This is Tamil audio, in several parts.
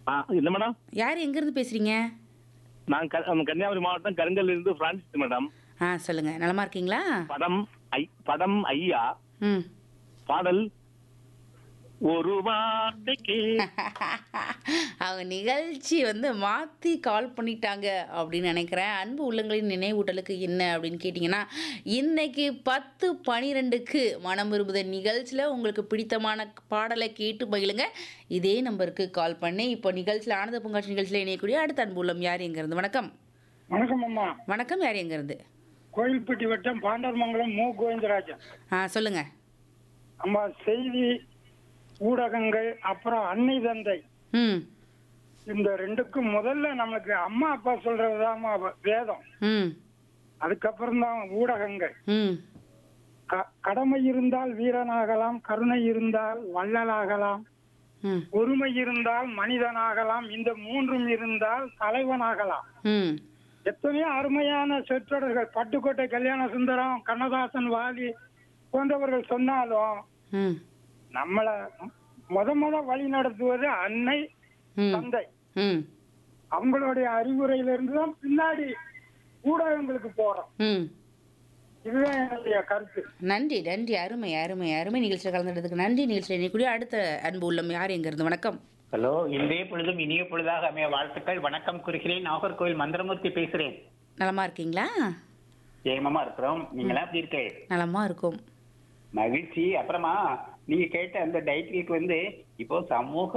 ஆ இல்லை மேடம் யார் எங்கேருந்து பேசுகிறீங்க நான் க- கன்னியாகுமரி மாவட்டம் கருங்கல்ல இருந்து பிரான்சிஸ் மேடம் ஆ சொல்லுங்கள் நலமா இருக்கீங்களா படம் ஐ படம் ஐயா ம் பாடல் ஒரு வார்த்தைக்கு அவங்க நிகழ்ச்சி வந்து மாற்றி கால் பண்ணிட்டாங்க அப்படின்னு நினைக்கிறேன் அன்பு உள்ளங்களின் நினைவூட்டலுக்கு என்ன அப்படின்னு கேட்டிங்கன்னா இன்னைக்கு பத்து பனிரெண்டுக்கு மனம் விரும்புத நிகழ்ச்சியில் உங்களுக்கு பிடித்தமான பாடலை கேட்டு மகிழுங்க இதே நம்பருக்கு கால் பண்ணி இப்போ நிகழ்ச்சியில் ஆனந்த பூங்காட்சி நிகழ்ச்சியில் இணையக்கூடிய அடுத்த அன்பு உள்ளம் யார் எங்கேருந்து வணக்கம் வணக்கம் அம்மா வணக்கம் யார் எங்கேருந்து கோயில்பட்டி வட்டம் பாண்டர்மங்கலம் மு கோவிந்தராஜன் ஆ சொல்லுங்கள் அம்மா செய்தி ஊடகங்கள் அப்புறம் அன்னை தந்தை ம் இந்த ரெண்டுக்கும் முதல்ல நமக்கு அம்மா அப்பா சொல்றதுதான் வேதம் ம் அதுக்கப்புறம் தான் ஊடகங்கள் ம் க- கடமை இருந்தால் வீரனாகலாம் கருணை இருந்தால் வள்ளலாகலாம் ம் ஒருமை இருந்தால் மனிதனாகலாம் இந்த மூன்றும் இருந்தால் தலைவனாகலாம் ம் எத்தனையோ அருமையான சொற்றொடர்கள் பட்டுக்கோட்டை கல்யாண சுந்தரம் கண்ணதாசன் வாலி போன்றவர்கள் சொன்னாலும் ம் நம்மள முத முத வழி நடத்துவது அன்னை ம் தந்தை ம் அவங்களுடைய அறிவுரையில இருந்து தான் பின்னாடி ஊடகங்களுக்கு போறோம் ம் இதுதான் என்னுடைய கருத்து நன்றி நன்றி அருமை அருமை அருமை நிகழ்ச்சியில் கலந்துட்டதுக்கு நன்றி நிகழ்ச்சியில் இணையக்கூடிய அடுத்த அன்பு உள்ளம் யார் எங்கிருந்து வணக்கம் ஹலோ இன்றைய பொழுதும் இனிய பொழுதாக அமைய வாழ்த்துக்கள் வணக்கம் குறிக்கிறேன் நாகர்கோவில் மந்திரமூர்த்தி பேசுறேன் நலமா இருக்கீங்களா ஜெயமமா இருக்கிறோம் நீங்களா எப்படி இருக்க நலமா இருக்கும் மகிழ்ச்சி அப்புறமா நீங்க கேட்ட அந்த டைட்டிலுக்கு வந்து இப்போ சமூக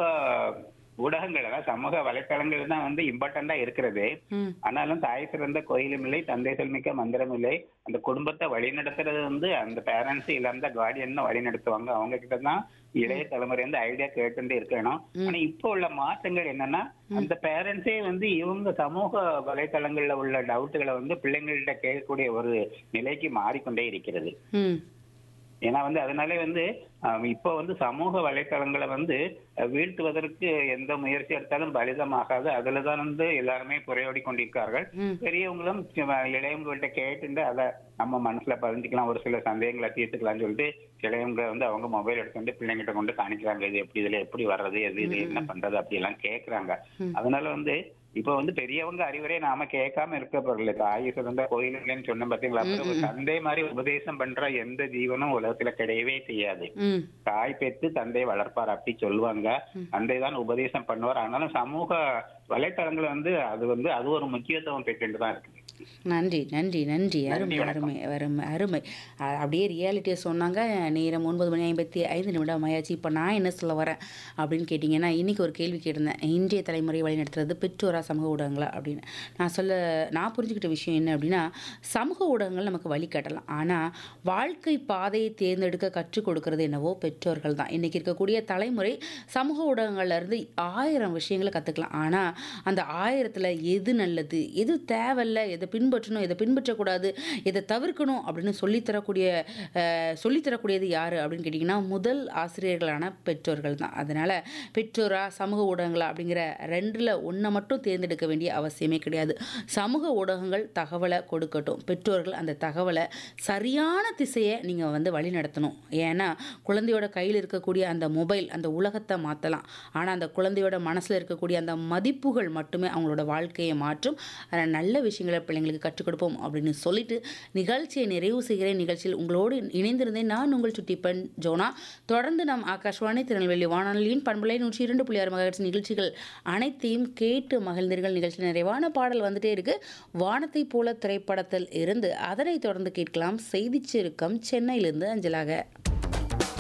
ஊடகங்கள் அதாவது சமூக வலைத்தளங்கள் தான் வந்து இம்பார்ட்டண்டா இருக்கிறது ம் ஆனாலும் தாய் சிறந்த கோயிலும் இல்லை தந்தை சொல்மிக்க மந்திரம் இல்லை அந்த குடும்பத்தை வழி நடத்துறது வந்து அந்த பேரண்ட்ஸ் இல்ல அந்த கார்டியன் தான் வழி நடத்துவாங்க அவங்க கிட்ட தான் இளைய தலைமுறை வந்து ஐடியா கேட்டுட்டே இருக்கணும் ஆனா இப்போ உள்ள மாற்றங்கள் என்னன்னா அந்த பேரண்ட்ஸே வந்து இவங்க சமூக வலைத்தளங்கள்ல உள்ள டவுட்டுகளை வந்து பிள்ளைங்கள்ட்ட கேட்கக்கூடிய ஒரு நிலைக்கு மாறிக்கொண்டே இருக்கிறது ம் ஏன்னா வந்து அதனாலே வந்து ஆம், இப்போ வந்து சமூக வலைத்தளங்களை வந்து அஹ், வீழ்த்துவதற்கு எந்த முயற்சி எடுத்தாலும் பலிதமாகாது அதுல தான் வந்து எல்லாருமே புறையோடி கொண்டிருக்கார்கள் ம். பெரியவங்களும் சிவ- இளையவங்கள்ட்ட கேட்டுட்டு அதை நம்ம மனசுல பதிஞ்சுக்கலாம் ஒரு சில சந்தேகங்களை தீர்த்துக்கலாம்னு சொல்லிட்டு இளையவங்க வந்து அவங்க மொபைல் எடுத்துட்டு பிள்ளைங்கிட்ட கொண்டு காணிக்கிறாங்க இது எப்படி இதுல எப்படி வர்றது எது இது என்ன பண்றது அப்படி எல்லாம் கேக்குறாங்க அதனால வந்து இப்ப வந்து பெரியவங்க அறிவுரை நாம கேட்காம இருக்க போறல தாய் சிறந்த கோயிலுங்கன்னு சொன்ன பாத்தீங்களா அப்புறம் ஒரு தந்தை மாதிரி உபதேசம் பண்ற எந்த ஜீவனும் உலகத்துல கிடையவே செய்யாது ம் தாய் பெற்று தந்தை வளர்ப்பார் அப்படி சொல்லுவாங்க தந்தை தான் உபதேசம் பண்ணுவார் ஆனாலும் சமூக வலைத்தளங்கள் வந்து அது வந்து அது ஒரு முக்கியத்துவம் பெற்றுட்டு தான் இருக்கு நன்றி நன்றி நன்றி அருமை நன்றி, வணக்கம். அருமை அருமை அருமை அ- அப்படியே ரியாலிட்டியை சொன்னாங்க நேரம் ஒன்பது மணி ஐம்பத்தி ஐந்து நிமிடம் ஆயாச்சு இப்போ நான் என்ன சொல்ல வரேன் அப்படின்னு கேட்டிங்கன்னா இன்றைக்கி ஒரு கேள்வி கேட்டிருந்தேன் இன்றைய தலைமுறை வழிநடத்துறது பெற்றோரா சமூக ஊடகங்களா அப்படின்னு நான் சொல்ல நான் புரிஞ்சுக்கிட்ட விஷயம் என்ன அப்படின்னா சமூக ஊடகங்கள் நமக்கு வழிகாட்டலாம் ஆனால் வாழ்க்கை பாதையை தேர்ந்தெடுக்க கற்றுக் கொடுக்கறது என்னவோ பெற்றோர்கள் தான் இன்றைக்கி இருக்கக்கூடிய தலைமுறை சமூக ஊடகங்கள்ல இருந்து ஆயிரம் விஷயங்களை கற்றுக்கலாம் ஆனால் அந்த ஆயிரத்தில் எது நல்லது எது தேவையில்ல எதை பின்பற்றணும் எதை பின்பற்றக்கூடாது எதை தவிர்க்கணும் அப்படின்னு சொல்லித்தரக்கூடிய அஹ், சொல்லித்தரக்கூடியது யார் அப்படின்னு கேட்டிங்கன்னா முதல் ஆசிரியர்களான பெற்றோர்கள் தான் அதனால் பெற்றோரா சமூக ஊடகங்களா அப்படிங்கிற ரெண்டில் ஒன்றை மட்டும் தேர்ந்தெடுக்க வேண்டிய அவசியமே கிடையாது சமூக ஊடகங்கள் தகவலை கொடுக்கட்டும் பெற்றோர்கள் அந்த தகவலை சரியான திசையை நீங்கள் வந்து வழி நடத்தணும் ஏன்னா குழந்தையோட கையில் இருக்கக்கூடிய அந்த மொபைல் அந்த உலகத்தை மாற்றலாம் ஆனால் அந்த குழந்தையோட மனசில் இருக்கக்கூடிய அந்த மதிப்புகள் மட்டுமே அவங்களோட வாழ்க்கையை மாற்றும் அதனால் நல்ல விஷயங்களை பிள்ளைங்களுக்கு கற்றுக் கொடுப்போம் அப்படின்னு சொல்லிட்டு நிகழ்ச்சியை நிறைவு செய்கிறேன் நிகழ்ச்சியில் உங்களோடு இணைந்திருந்தேன் நான் உங்கள் சுட்டி பெண் ஜோனா தொடர்ந்து நம் ஆகாஷ்வாணி திருநெல்வேலி வானொலியின் பண்பலை நூற்றி இரண்டு புள்ளி ஆறு மகர்ஸ் நிகழ்ச்சிகள் அனைத்தையும் கேட்டு மகிழ்ந்தீர்கள் நிகழ்ச்சி நிறைவான பாடல் வந்துட்டே இருக்கு வானத்தை போல திரைப்படத்தில் இருந்து அதனைத் தொடர்ந்து கேட்கலாம் செய்திச் சுருக்கம் சென்னையிலிருந்து அஞ்சலாக